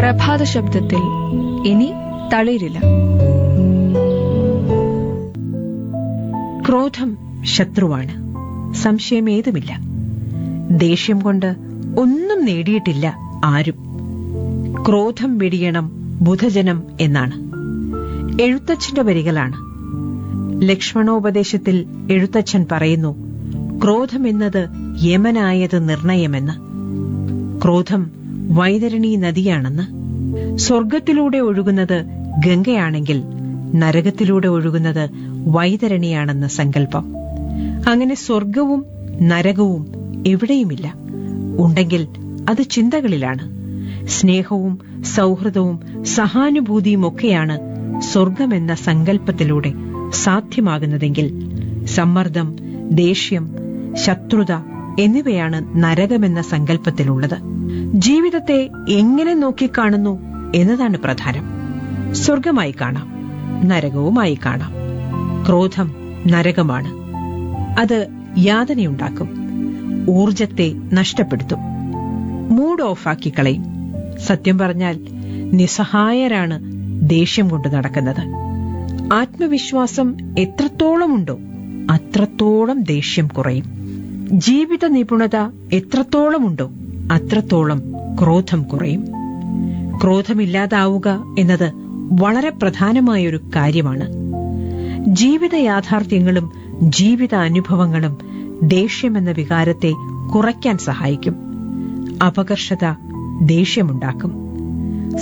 പ്രഭാത ശബ്ദത്തിൽ ഇനി തളിരില്ല ക്രോധം ശത്രുവാണ് സംശയമേതുമില്ല ദേഷ്യം കൊണ്ട് ഒന്നും നേടിയിട്ടില്ല ആരും ക്രോധം വെടിയണം ബുധജനം എന്നാണ് എഴുത്തച്ഛന്റെ വരികളാണ് ലക്ഷ്മണോപദേശത്തിൽ എഴുത്തച്ഛൻ പറയുന്നു ക്രോധമെന്നത് യമനായത് നിർണയമെന്ന് ക്രോധം വൈതരണി നദിയാണെന്ന് സ്വർഗത്തിലൂടെ ഒഴുകുന്നത് ഗംഗയാണെങ്കിൽ നരകത്തിലൂടെ ഒഴുകുന്നത് വൈതരണിയാണെന്ന സങ്കല്പം അങ്ങനെ സ്വർഗവും നരകവും എവിടെയുമില്ല ഉണ്ടെങ്കിൽ അത് ചിന്തകളിലാണ് സ്നേഹവും സൗഹൃദവും സഹാനുഭൂതിയും ഒക്കെയാണ് സ്വർഗമെന്ന സങ്കല്പത്തിലൂടെ സാധ്യമാകുന്നതെങ്കിൽ സമ്മർദ്ദം ദേഷ്യം ശത്രുത എന്നിവയാണ് നരകമെന്ന സങ്കല്പത്തിലുള്ളത് ജീവിതത്തെ എങ്ങനെ നോക്കിക്കാണുന്നു എന്നതാണ് പ്രധാനം സ്വർഗമായി കാണാം നരകവുമായി കാണാം ക്രോധം നരകമാണ് അത് യാതനയുണ്ടാക്കും ഊർജത്തെ നഷ്ടപ്പെടുത്തും മൂഡ് ഓഫാക്കി കളയും സത്യം പറഞ്ഞാൽ നിസ്സഹായരാണ് ദേഷ്യം കൊണ്ട് നടക്കുന്നത് ആത്മവിശ്വാസം എത്രത്തോളമുണ്ടോ അത്രത്തോളം ദേഷ്യം കുറയും ജീവിത നിപുണത എത്രത്തോളമുണ്ടോ അത്രത്തോളം ക്രോധം കുറയും ക്രോധമില്ലാതാവുക എന്നത് വളരെ പ്രധാനമായൊരു കാര്യമാണ് ജീവിത യാഥാർത്ഥ്യങ്ങളും ജീവിത അനുഭവങ്ങളും ദേഷ്യമെന്ന വികാരത്തെ കുറയ്ക്കാൻ സഹായിക്കും അപകർഷത ദേഷ്യമുണ്ടാക്കും